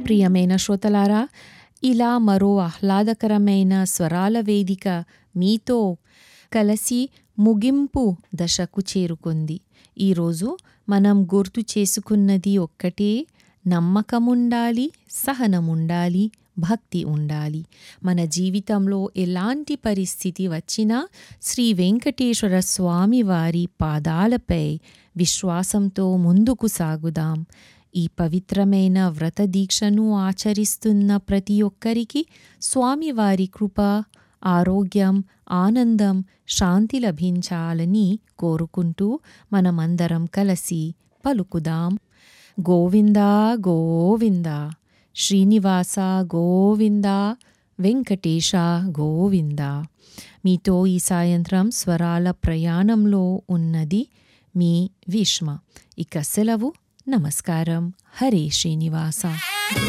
ప్రియమైన శ్రోతలారా ఇలా మరో ఆహ్లాదకరమైన స్వరాల వేదిక మీతో కలిసి ముగింపు దశకు చేరుకుంది ఈరోజు మనం గుర్తు చేసుకున్నది ఒక్కటే నమ్మకముండాలి సహనముండాలి భక్తి ఉండాలి మన జీవితంలో ఎలాంటి పరిస్థితి వచ్చినా శ్రీ వెంకటేశ్వర స్వామి వారి పాదాలపై విశ్వాసంతో ముందుకు సాగుదాం ఈ పవిత్రమైన వ్రత దీక్షను ఆచరిస్తున్న ప్రతి ఒక్కరికి స్వామివారి కృప ఆరోగ్యం ఆనందం శాంతి లభించాలని కోరుకుంటూ మనమందరం కలిసి పలుకుదాం గోవిందా గోవిందా శ్రీనివాస గోవింద వెంకటేశ గోవింద మీతో ఈ సాయంత్రం స్వరాల ప్రయాణంలో ఉన్నది మీ విష్మ ఇక సెలవు నమస్కారం హరే శ్రీనివాస